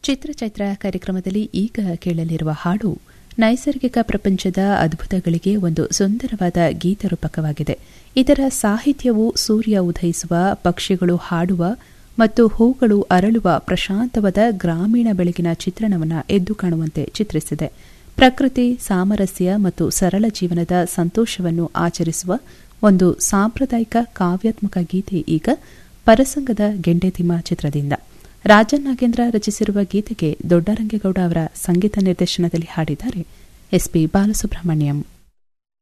ಚಿತ್ರಚೈತ್ರ ಕಾರ್ಯಕ್ರಮದಲ್ಲಿ ಈಗ ಕೇಳಲಿರುವ ಹಾಡು ನೈಸರ್ಗಿಕ ಪ್ರಪಂಚದ ಅದ್ಭುತಗಳಿಗೆ ಒಂದು ಸುಂದರವಾದ ಗೀತರೂಪಕವಾಗಿದೆ ಇದರ ಸಾಹಿತ್ಯವು ಸೂರ್ಯ ಉದಯಿಸುವ ಪಕ್ಷಿಗಳು ಹಾಡುವ ಮತ್ತು ಹೂಗಳು ಅರಳುವ ಪ್ರಶಾಂತವಾದ ಗ್ರಾಮೀಣ ಬೆಳಗಿನ ಚಿತ್ರಣವನ್ನು ಎದ್ದು ಕಾಣುವಂತೆ ಚಿತ್ರಿಸಿದೆ ಪ್ರಕೃತಿ ಸಾಮರಸ್ಯ ಮತ್ತು ಸರಳ ಜೀವನದ ಸಂತೋಷವನ್ನು ಆಚರಿಸುವ ಒಂದು ಸಾಂಪ್ರದಾಯಿಕ ಕಾವ್ಯಾತ್ಮಕ ಗೀತೆ ಈಗ ಪರಸಂಗದ ಗೆಂಡೆತಿಮ್ಮ ಚಿತ್ರದಿಂದ ರಾಜನ್ ನಾಗೇಂದ್ರ ರಚಿಸಿರುವ ಗೀತೆಗೆ ದೊಡ್ಡರಂಗೇಗೌಡ ಅವರ ಸಂಗೀತ ನಿರ್ದೇಶನದಲ್ಲಿ ಹಾಡಿದ್ದಾರೆ ಎಸ್ಪಿ ಬಾಲಸುಬ್ರಹ್ಮಣ್ಯಂ